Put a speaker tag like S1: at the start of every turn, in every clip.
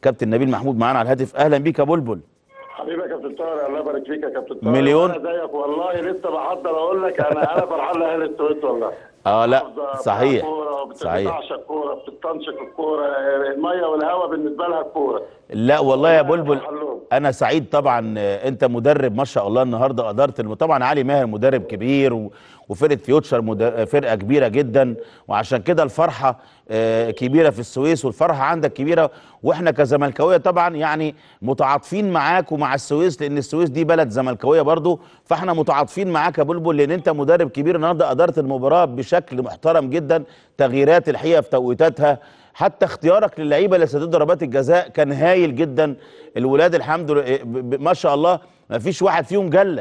S1: كابتن نبيل محمود معانا على الهاتف اهلا بيك يا بلبل
S2: حبيبي يا كابتن طارق الله يبارك فيك يا كابتن طارق
S1: مليون.
S2: انا زيك والله لسه بحضر اقول لك انا انا فرحان لاهل السويس والله
S1: اه لا
S2: حافظة
S1: صحيح
S2: كورة
S1: صحيح
S2: بتعشق الكوره بتستنشق الكوره الميه والهواء بالنسبه لها الكوره
S1: لا والله يا بلبل
S2: فرحان لهم.
S1: انا سعيد طبعا آه، انت مدرب ما شاء الله النهارده ادارت الم... طبعا علي ماهر مدرب كبير و... وفرقه فيوتشر مد... آه، فرقه كبيره جدا وعشان كده الفرحه آه، كبيره في السويس والفرحه عندك كبيره واحنا كزملكاويه طبعا يعني متعاطفين معاك ومع السويس لان السويس دي بلد زملكاويه برضو فاحنا متعاطفين معاك يا بلبل لان انت مدرب كبير النهارده ادارت المباراه بشكل محترم جدا تغييرات الحقيقه في توقيتاتها حتى اختيارك للعيبه اللي سددوا ضربات الجزاء كان هايل جدا الولاد الحمد لله ب- ب- ما شاء الله ما فيش واحد فيهم جله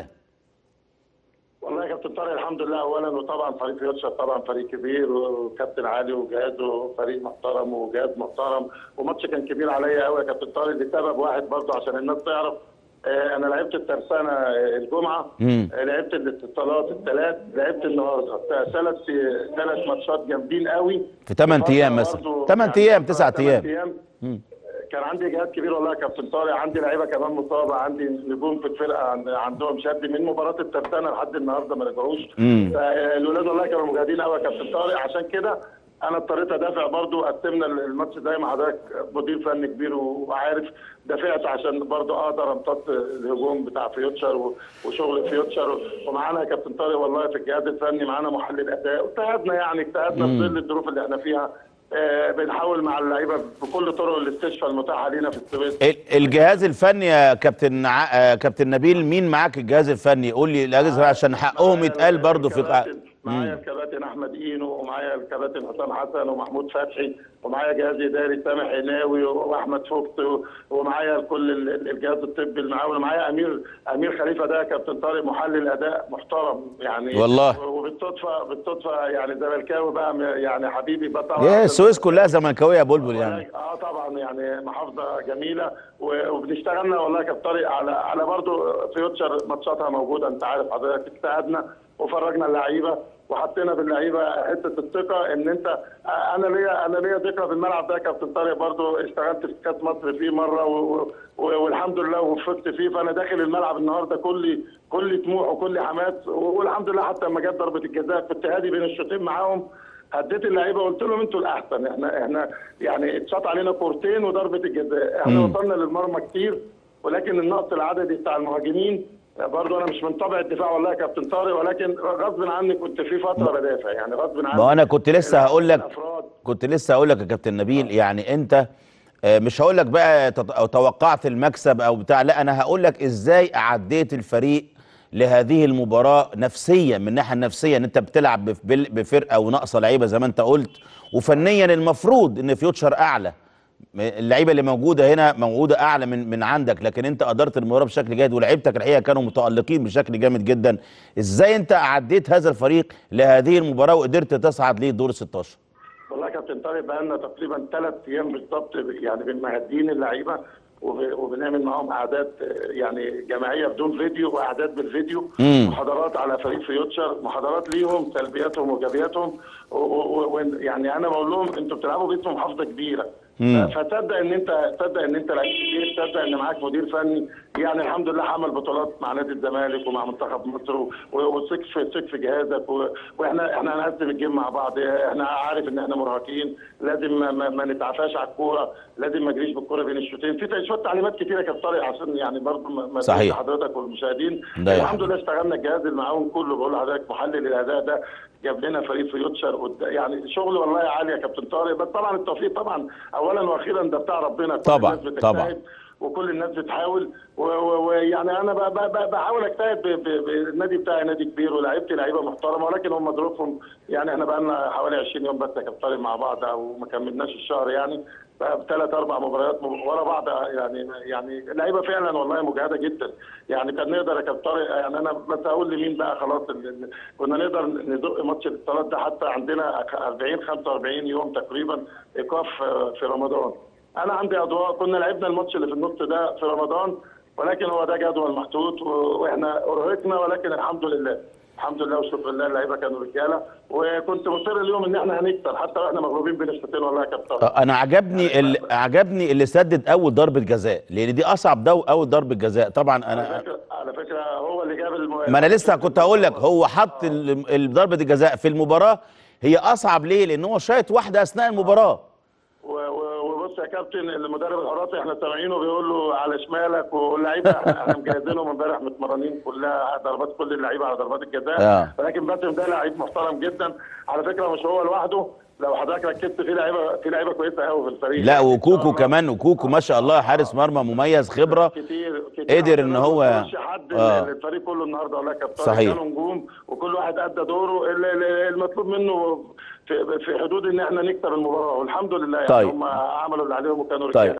S2: والله يا كابتن طارق الحمد لله اولا وطبعا فريق فيوتشر طبعا فريق كبير وكابتن علي وجهازه فريق محترم وجهاز محترم وماتش كان كبير عليا قوي يا كابتن طارق لسبب واحد برضه عشان الناس تعرف آه، انا لعبت الترسانه الجمعه
S1: مم.
S2: آه، لعبت الاتصالات الثلاث لعبت النهارده ثلاث ثلاث ماتشات جامدين قوي
S1: في 8 ايام مثلا
S2: برضه
S1: 8
S2: يعني
S1: ايام 9
S2: تمن
S1: ايام مم.
S2: كان عندي جهاد كبير والله يا كابتن طارق عندي لعيبه كمان مصابه عندي نجوم في الفرقه عند- عندهم شد من مباراه الترسانه لحد النهارده ما رجعوش
S1: مم.
S2: فالولاد والله كانوا مجاهدين قوي يا كابتن طارق عشان كده انا اضطريت ادافع برضو قسمنا الماتش زي ما حضرتك مدير فني كبير وعارف دافعت عشان برضو اقدر امتص الهجوم بتاع فيوتشر و- وشغل فيوتشر ومعانا يا كابتن طارق والله في الجهاز الفني معانا محلل اداء واجتهدنا يعني اجتهدنا في ظل الظروف اللي احنا فيها آه، بنحاول مع اللعيبه بكل طرق الاستشفاء المتاحه لينا في السويس
S1: ال- الجهاز الفني يا كابتن ع... آه، كابتن نبيل مين معاك الجهاز الفني قول لي الاجهزه عشان حقهم يتقال برضو في
S2: الكباتن- معايا الكباتن احمد اينو ومعايا الكباتن حسام حسن ومحمود فتحي ومعايا جهاز اداري سامح عناوي واحمد فوكت و- ومعايا كل ال- ال- الجهاز الطبي المعاون ومعايا امير امير خليفه ده كابتن طارق محلل اداء محترم يعني
S1: والله.
S2: وبالصدفه بالصدفه يعني زملكاوي بقى م- يعني حبيبي بقى طبعا
S1: يا السويس كلها زملكاويه يا بلبل يعني
S2: اه طبعا يعني محافظه جميله و- وبنشتغلنا والله يا كابتن طارق على على برضه فيوتشر ماتشاتها موجوده انت عارف حضرتك اجتهدنا وفرجنا اللعيبه وحطينا باللعيبه حته الثقه ان انت انا ليا انا ليا ذكرى في الملعب ده يا كابتن طارق برضه اشتغلت في كاس مصر فيه مره و... و... والحمد لله وفقت فيه فانا داخل الملعب النهارده كل كل طموح وكل حماس والحمد لله حتى لما جت ضربه الجزاء كنت هادي بين الشوطين معاهم هديت اللعيبه قلت لهم انتوا الاحسن احنا احنا يعني اتشاط علينا كورتين وضربه الجزاء احنا
S1: مم.
S2: وصلنا للمرمى كتير ولكن النقص العددي بتاع المهاجمين برضه انا مش من طبع الدفاع والله يا كابتن طارق ولكن غصب عني كنت في فتره بدافع يعني غصب عني
S1: ما هو انا كنت لسه هقول لك
S2: الأفراد.
S1: كنت لسه هقول لك يا كابتن نبيل يعني انت آه، مش هقول لك بقى تط- أو توقعت المكسب او بتاع لا انا هقول لك ازاي اعديت الفريق لهذه المباراه نفسيا من الناحيه النفسيه ان انت بتلعب بف- بال- بفرقه وناقصه لعيبه زي ما انت قلت وفنيا المفروض ان فيوتشر اعلى م- اللعيبه اللي موجوده هنا موجوده اعلى من من عندك لكن انت ادرت المباراه بشكل جيد ولعيبتك الحقيقه كانوا متالقين بشكل جامد جدا ازاي انت عديت هذا الفريق لهذه المباراه وقدرت تصعد لدور 16
S2: والله يا كابتن طارق بقى لنا تقريبا ثلاث ايام بالظبط يعني بنمهدين اللعيبه وب- وبنعمل معاهم قعدات آه، يعني جماعيه بدون فيديو وقعدات بالفيديو
S1: مم.
S2: محاضرات على فريق فيوتشر محاضرات ليهم سلبياتهم وايجابياتهم و- و- و- يعني انا بقول لهم انتوا بتلعبوا باسم محافظه كبيره
S1: مم.
S2: فتصدق ان انت تصدق ان انت لعيب كبير تصدق ان معاك مدير فني يعني الحمد لله عمل بطولات مع نادي الزمالك ومع منتخب مصر و- وثق في ثق في جهازك و- واحنا احنا هنقسم الجيم مع بعض احنا عارف ان احنا مرهقين لازم ما, ما, ما نتعافاش على الكوره لازم ما اجريش بالكوره بين الشوطين في شويه تعليمات كتيره كانت طارق عشان يعني برضه ما ما
S1: صحيح.
S2: تنسى حضرتك والمشاهدين
S1: ده يا
S2: الحمد لله اشتغلنا الجهاز المعاون كله بقول لحضرتك محلل الاداء ده جاب لنا فريق فيوتشر قد- يعني شغل والله عالي يا كابتن طارق بس طبعا التوفيق طبعا اولا واخيرا ده بتاع ربنا كل
S1: طبعاً،
S2: الناس بتجتهد
S1: طبعاً.
S2: وكل الناس بتحاول و- و- ويعني انا ب- ب- ب- بحاول اجتهد ب- ب- بالنادي بتاعي نادي كبير ولعيبتي لعيبه محترمه ولكن هم ظروفهم يعني احنا بقى لنا حوالي 20 يوم بس يا كابتن طارق مع بعض او ما كملناش الشهر يعني ثلاث اربع مباريات م- ورا بعض يعني يعني لعيبه فعلا والله مجهده جدا يعني كان نقدر يا كابتن طارق يعني انا بس اقول لمين بقى خلاص ال- ال- كنا نقدر نزق ماتش الاتصالات ده حتى عندنا 40 45 يوم تقريبا ايقاف آه، في رمضان انا عندي اضواء كنا لعبنا الماتش اللي في النص ده في رمضان ولكن هو ده جدول محطوط و- واحنا ارهقنا ولكن الحمد لله الحمد لله والشكر لله اللعيبه كانوا رجاله وكنت مصر اليوم ان احنا هنكسب حتى واحنا مغلوبين بنسبتين والله يا كابتن
S1: آه، انا عجبني اللي عجبني اللي سدد اول ضربه جزاء لان دي اصعب دو اول ضربه جزاء طبعا
S2: على
S1: انا
S2: فكره على فكره هو اللي جاب الم...
S1: ما انا لسه كنت هقول لك هو حط ال- ال- ضربه الجزاء في المباراه هي اصعب ليه لان هو شايط واحده اثناء المباراه
S2: و- و- وبص يا كابتن المدرب الحراسي احنا سامعينه بيقول له على شمالك واللعيبه احنا احنا مجهزينهم امبارح متمرنين كلها ضربات كل اللعيبه على ضربات الجزاء
S1: آه.
S2: ولكن باسم ده لعيب محترم جدا على فكره مش هو لوحده لو حضرتك ركزت في لعيبه في لعيبه كويسه قوي في الفريق
S1: لا
S2: يعني إن شاء
S1: وكوكو
S2: الله
S1: كمان وكوكو ما شاء الله حارس مرمى مميز خبره
S2: كتير كتير
S1: قدر إن هو-
S2: ما تقولش حد
S1: آه.
S2: آه. الفريق كله النهارده والله يا كابتن
S1: صحيح.
S2: كانوا نجوم وكل واحد ادى دوره ال- ال- المطلوب منه في في حدود ان احنا نكسب المباراه والحمد لله يعني
S1: طيب.
S2: هم عملوا اللي عليهم وكانوا
S1: طيب
S2: رجاله